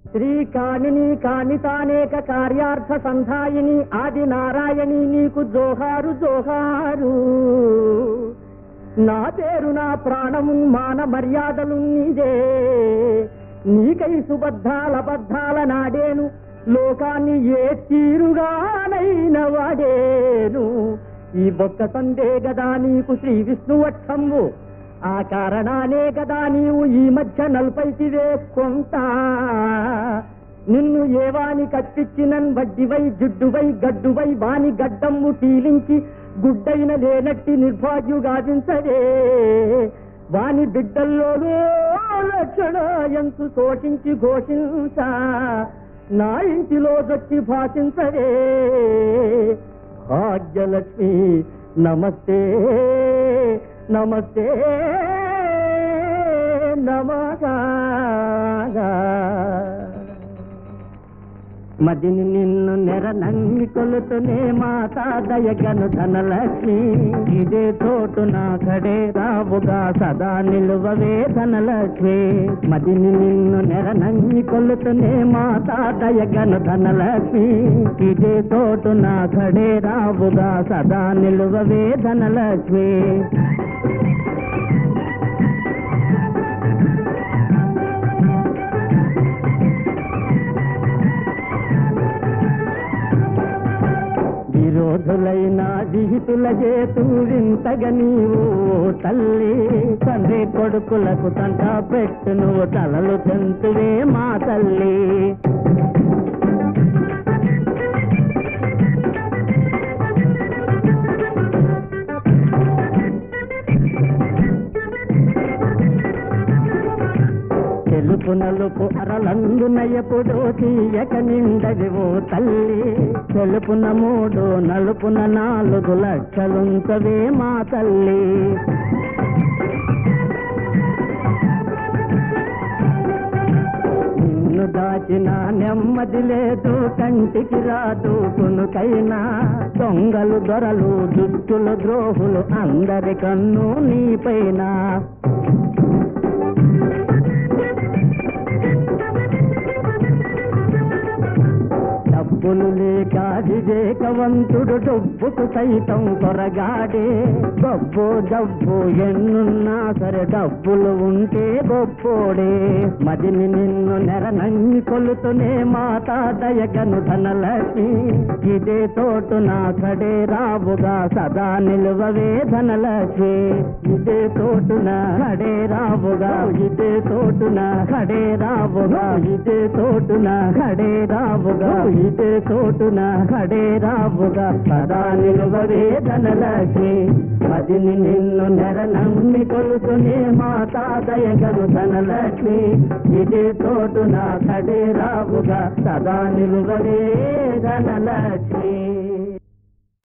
శ్రీ కామిని కామితానేక కార్యార్థ సంధాయిని ఆది నారాయణి నీకు జోహారు జోహారు నా పేరు నా ప్రాణము మాన మర్యాదలు నీదే నీకై సుబద్ధాల బద్ధాల నాడేను లోకాన్ని ఏ తీరుగానైన వాడేను ఈ బొక్క సందే గదా నీకు శ్రీ విష్ణువక్షంబు ఆ కారణానే కదా నీవు ఈ మధ్య నల్పైతివే కొంత నిన్ను ఏవాని కప్పించినన్ వడ్డివై జుడ్డువై గడ్డువై వాని గడ్డమ్ము పీలించి గుడ్డైన లేనట్టి నిర్భాగ్యుగాదించడే వాని బిడ్డల్లోనూ లక్షణ ఎంతు శోషించి ఘోషించ నా ఇంటిలో దొక్కి భాషించడే భాగ్యలక్ష్మి నమస్తే నమస్తే నమగా మదిని నిన్ను నెర నమ్మి కొలుతునే మాతా దయగను ధనలక్ష్మి ఇదే చోటు నా కడే రావుగా సదా నిలువవే ధనలక్ష్మి మదిని నిన్ను నెర నమ్మి కొలుతునే మాతా దయగను ధనలక్ష్మి ఇదే చోటు నా కడే రావుగా సదా నిలువవే ధనలక్ష్మి విరోధులైన విహితుల చేతు వింతగ నీవు తల్లి తండ్రి కొడుకులకు తంట పెట్టు నువ్వు తలలు తెంతువే మా తల్లి తెలుపు నలుపు అరలందున ఎప్పుడో తీయక నిండదివో తల్లి తెలుపున మూడు నలుపున నాలుగు లక్షలుంచవే మా తల్లి నిన్ను దాచిన నెమ్మది లేదు కంటికి రాదు కొనుకైనా దొంగలు దొరలు దుష్టులు ద్రోహులు అందరి కన్ను నీపైన డబ్బులు లేక వివేకవంతుడు డబ్బుకు సైతం కొరగాడే గొబ్బు డబ్బు ఎన్నున్నా సరే డబ్బులు ఉంటే గొప్పోడే మదిని నిన్ను నెర నమ్మి కొలుతునే మాతా దయగను ధనలక్ష్మి ఇదే తోటు నా కడే రావుగా సదా నిలువవే ధనలక్ష్మి ఇదే తోటున కడే రావుగా ఇదే తోటున కడే రావుగా ఇదే తోటున కడే రావుగా ఇదే తోటున కడే రావుగా సదా నిలువవే ధనలక్ష్మి మదిని నిన్ను నెర నమ్మి కొలుకునే మాతా దయగను ధనలక్ష్మి ఇదే తోటున కడే రావుగా సదా నిలువవే ధనలక్ష్మి